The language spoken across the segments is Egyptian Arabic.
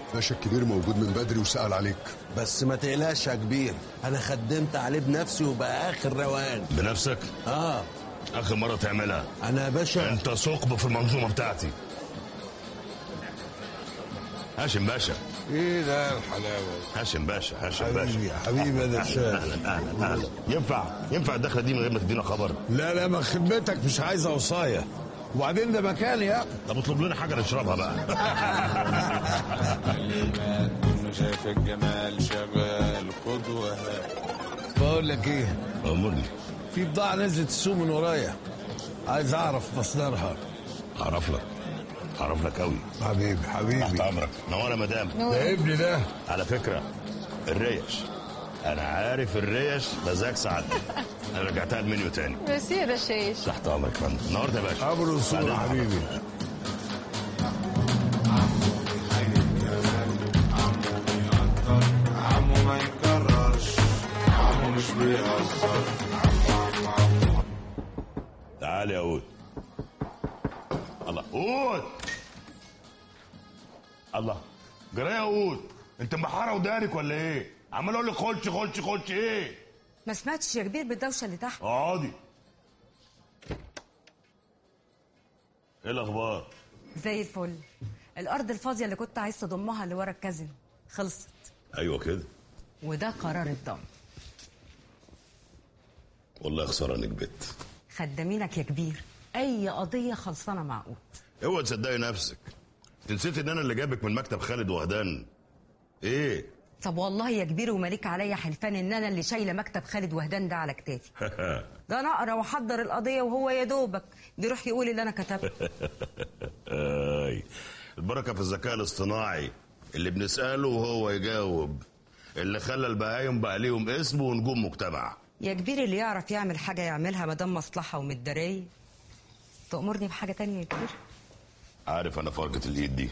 باشا الكبير موجود من بدري وسأل عليك بس ما تقلقش يا كبير انا خدمت عليه بنفسي وبقى اخر روان بنفسك اه اخر مره تعملها انا يا باشا انت ثقب في المنظومه بتاعتي هاشم باشا ايه ده الحلاوه هاشم باشا هاشم حبيبي باشا يا حبيبي انا شايف اهلا اهلا اهلا ينفع ينفع الدخله دي من غير ما تدينا خبر لا لا ما خدمتك مش عايزه وصايه وبعدين ده مكاني يا طب اطلب لنا حاجه نشربها بقى كله شايف الجمال شغال خد وهات بقول لك ايه امرني في بضاعه نزلت السوق من ورايا عايز اعرف مصدرها اعرف لك اعرف لك قوي حبيبي تحت حبيبي امرك نور يا مدام ده ابني ده على فكره الريش انا عارف الريش مزاج سعادتك انا رجعتها المنيو تاني ميرسي يا رشاش تحت امرك يا فندم نورت يا باشا ابو الرسول بعدين يا حبيبي عمو ما يكررش عمو مش بيهزر تعال يا قوت الله قوت الله جرى يا قوت انت محاره ودانك ولا ايه عمال اقول لك خش خش خش ايه ما سمعتش يا كبير بالدوشه اللي تحت اقعدي ايه الاخبار زي الفل الارض الفاضيه اللي كنت عايز تضمها اللي ورا الكازينو خلصت ايوه كده وده قرار الضم والله خساره انك بت خدامينك يا كبير اي قضيه خلصانه معقول اوعى تصدقي نفسك انت نسيت ان انا اللي جايبك من مكتب خالد وهدان ايه طب والله يا كبير ومالك عليا حلفان ان انا اللي شايله مكتب خالد وهدان ده على كتافي ده انا اقرا واحضر القضيه وهو يا دوبك بيروح يقول اللي انا كتبته اي البركه في الذكاء الاصطناعي اللي بنساله وهو يجاوب اللي خلى البهايم بقى ليهم اسم ونجوم مجتمع يا كبير اللي يعرف يعمل حاجه يعملها ما دام مصلحه ومتداريه تأمرني بحاجه تانية يا كبير عارف انا فرقة الايد دي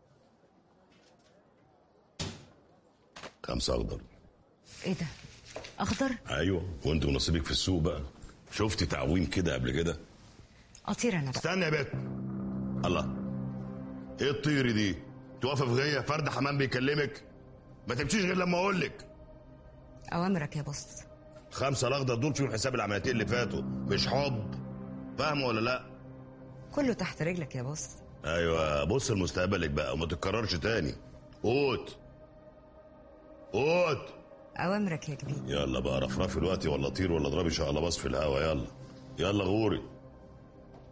خمسة اخضر ايه ده اخضر ايوه وانت ونصيبك في السوق بقى شفتي تعويم كده قبل كده اطير انا بقى استنى يا بت الله ايه الطيري دي توقف في غيه فرد حمام بيكلمك ما تمشيش غير لما اقول لك اوامرك يا بص خمسة الاخضر دول فيهم حساب العمليتين اللي فاتوا مش حب فاهمه ولا لا كله تحت رجلك يا بص ايوه بص لمستقبلك بقى وما تتكررش تاني قوت قوت اوامرك يا كبير يلا بقى رفرفي الوقت ولا طير ولا اضربي شقلباص في الهوا يلا يلا غوري